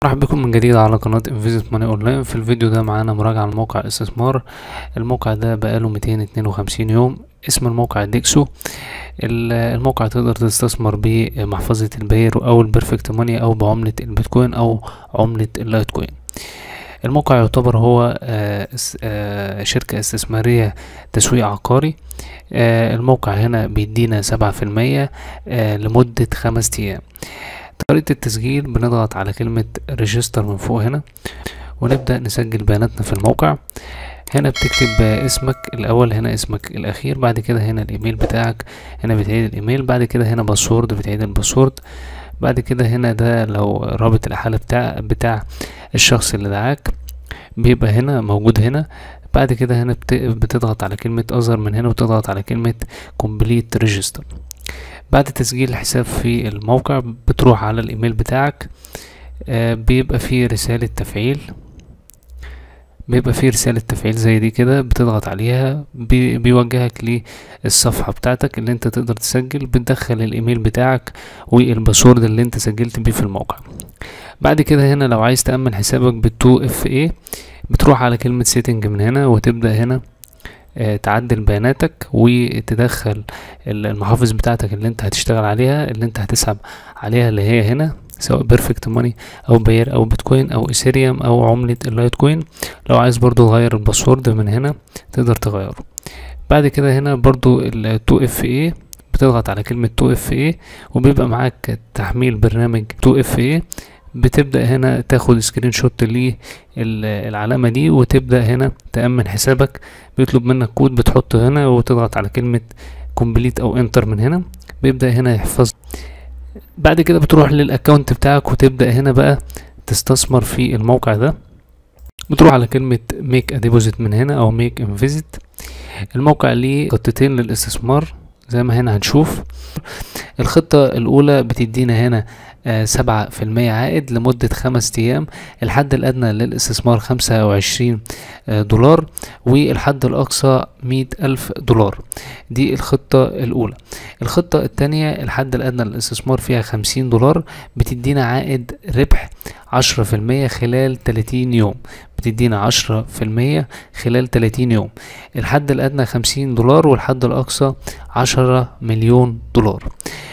مرحبا بكم من جديد على قناة انفيزيت ماني اونلاين في الفيديو ده معانا مراجعة لموقع استثمار الموقع ده بقاله 252 يوم اسم الموقع ديكسو الموقع تقدر تستثمر بمحفظة الباير او البرفكت ماني او بعملة البيتكوين او عملة اللايتكوين الموقع يعتبر هو شركة استثمارية تسويق عقاري الموقع هنا بيدينا سبعة في المية لمدة خمس ايام طريقة التسجيل بنضغط على كلمة ريجستر من فوق هنا ونبدأ نسجل بياناتنا في الموقع هنا بتكتب اسمك الأول هنا اسمك الأخير بعد كده هنا الإيميل بتاعك هنا بتعيد الإيميل بعد كده هنا باسورد بتعيد الباسورد بعد كده هنا ده لو رابط الحالة بتاع بتاع الشخص اللي دعاك بيبقى هنا موجود هنا بعد كده هنا بتضغط على كلمة أظهر من هنا وتضغط على كلمة كومبليت ريجستر بعد تسجيل الحساب في الموقع بتروح على الايميل بتاعك آه بيبقى فيه رسالة تفعيل بيبقى فيه رسالة تفعيل زي دي كده بتضغط عليها بي بيوجهك للصفحة بتاعتك اللي انت تقدر تسجل بتدخل الايميل بتاعك والباسورد اللي انت سجلت بيه في الموقع بعد كده هنا لو عايز تأمن حسابك بالتو اف اي بتروح على كلمة سيتنج من هنا وتبدأ هنا تعدل بياناتك وتدخل المحافظ بتاعتك اللي انت هتشتغل عليها اللي انت هتسحب عليها اللي هي هنا سواء بيرفكت ماني او باير او بيتكوين او ايثيريوم او عملة اللايت كوين لو عايز برضو تغير الباسورد من هنا تقدر تغيره بعد كده هنا برضو ال 2 اف اي بتضغط على كلمة 2 اف اي وبيبقى معاك تحميل برنامج 2 اف اي بتبدأ هنا تاخد سكرين شوت للعلامة دي وتبدأ هنا تأمن حسابك بيطلب منك كود بتحطه هنا وتضغط على كلمة كومبليت او انتر من هنا بيبدأ هنا يحفظ بعد كده بتروح للاكونت بتاعك وتبدأ هنا بقى تستثمر في الموقع ده بتروح على كلمة ميك ديبوزيت من هنا او ميك انفيزيت الموقع ليه خطتين للاستثمار زي ما هنا هنشوف الخطة الأولى بتدينا هنا سبعة في المية عائد لمدة خمس أيام الحد الأدنى للاستثمار خمسة وعشرين دولار والحد الأقصى مية ألف دولار دي الخطة الأولى الخطة التانية الحد الأدنى للاستثمار فيها خمسين دولار بتدينا عائد ربح عشرة في المية خلال تلاتين يوم بتدينا عشرة في المية خلال تلاتين يوم الحد الأدنى خمسين دولار والحد الأقصى عشرة مليون دولار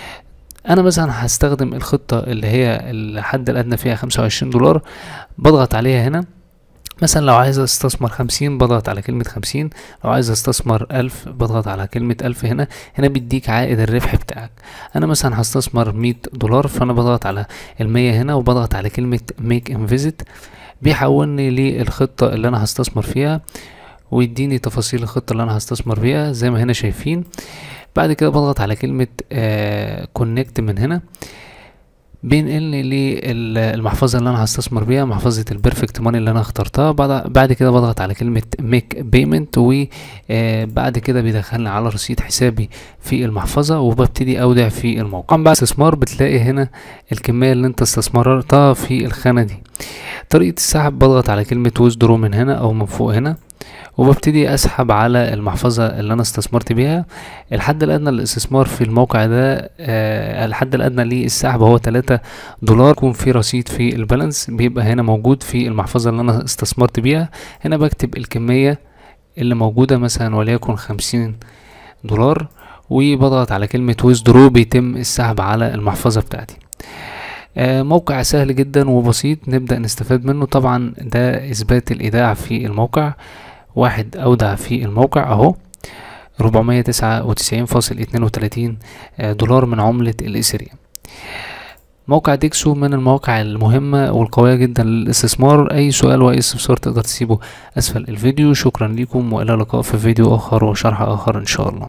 انا مثلا هستخدم الخطة اللي هي الحد الادنى فيها خمسة وعشرين دولار بضغط عليها هنا مثلا لو عايز استثمر خمسين بضغط على كلمة خمسين لو عايز استثمر الف بضغط على كلمة الف هنا هنا بيديك عائد الربح بتاعك انا مثلا هستثمر مية دولار فانا بضغط على المية هنا وبضغط على كلمة ميك انفيزيت بيحولني للخطة اللي انا هستثمر فيها ويديني تفاصيل الخطة اللي انا هستثمر فيها زي ما هنا شايفين بعد كده بضغط على كلمة كونكت من هنا بينقلني للمحفظة اللي انا هستثمر بيها محفظة البرفكت ماني اللي انا اخترتها بعد كده بضغط على كلمة ميك بيمنت وبعد كده بيدخلني على رصيد حسابي في المحفظة وببتدي اودع في الموقع بعد استثمار بتلاقي هنا الكمية اللي انت استثمرتها في الخانة دي طريقة السحب بضغط على كلمة ويزدرو من هنا او من فوق هنا وببتدي اسحب على المحفظة اللي انا استثمرت بيها الحد الادنى للاستثمار في الموقع ده آه الحد الادنى للسحب هو تلاتة دولار يكون في رصيد في البالانس بيبقى هنا موجود في المحفظة اللي انا استثمرت بيها هنا بكتب الكمية اللي موجودة مثلا وليكن خمسين دولار وبضغط على كلمة ويزدرو بيتم السحب على المحفظة بتاعتي آه موقع سهل جدا وبسيط نبدأ نستفاد منه طبعا ده اثبات الايداع في الموقع واحد اودع في الموقع اهو ربعمية تسعة وتسعين فاصل اتنين وتلاتين دولار من عملة الاثيريوم موقع ديكسو من المواقع المهمة والقوية جدا للاستثمار اي سؤال واي استفسار تقدر تسيبه اسفل الفيديو شكرا لكم والى اللقاء في فيديو اخر وشرح اخر ان شاء الله